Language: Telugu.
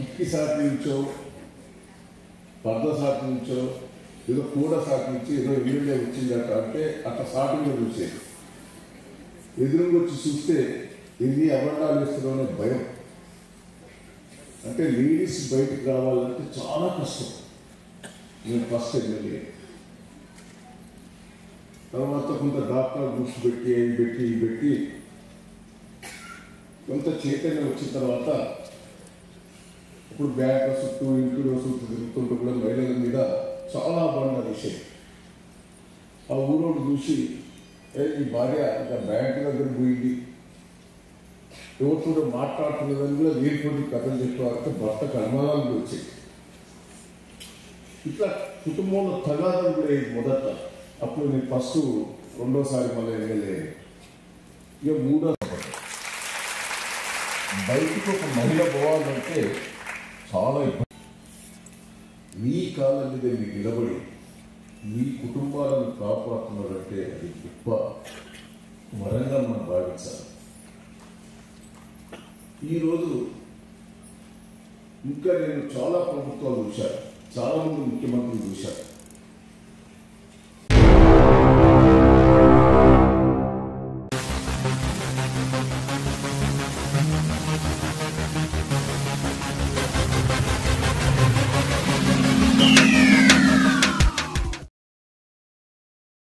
కిక్కి సాటి నుంచో పద్మ సాటి నుంచో ఏదో కూడ సాటి నుంచి ఏదో ఎమ్మెల్యే వచ్చిందట అంటే అట్లా సాటిగా చూసేది ఎదురుగా వచ్చి చూస్తే ఎన్ని అబద్ధాలు వేస్తున్నామనే భయం అంటే లేడీస్ బయటకు రావాలంటే చాలా కష్టం నేను ఫస్ట్ ఎమ్మెల్యే తర్వాత కొంత డాక్టర్ గ్రూప్స్ పెట్టి అవి పెట్టి ఇవి పెట్టి కొంత చైతన్యం వచ్చిన తర్వాత ఇప్పుడు బ్యాంకుల చుట్టూ ఇంట్లో చుట్టూ తిరుగుతుంటూ కూడా మహిళల మీద చాలా బాగున్న విషయం ఆ ఊరోడు చూసి ఏ ఈ భార్య ఇంకా బ్యాంకు దగ్గర పోయింది ఎవరితో మాట్లాడుతున్నదని కూడా లేనిపోటీ కథలు చెప్పేవారికి భర్తకు అనుమానాలు వచ్చాయి ఇట్లా కుటుంబంలో తగాదాలు కూడా అయ్యింది మొదట అప్పుడు నేను ఫస్ట్ రెండోసారి మళ్ళీ ఎమ్మెల్యే ఇక మూడో బయటకు ఒక మహిళ పోవాలంటే చాలా ఇబ్బంది మీ కాళ్ళ మీద మీరు నిలబడి మీ కుటుంబాలను కాపాడుతున్నారంటే అది గొప్ప వరంగా మనం భావించాలి ఈరోజు ఇంకా నేను చాలా ప్రభుత్వాలు చూశాను చాలా మంది ముఖ్యమంత్రులు చూశాను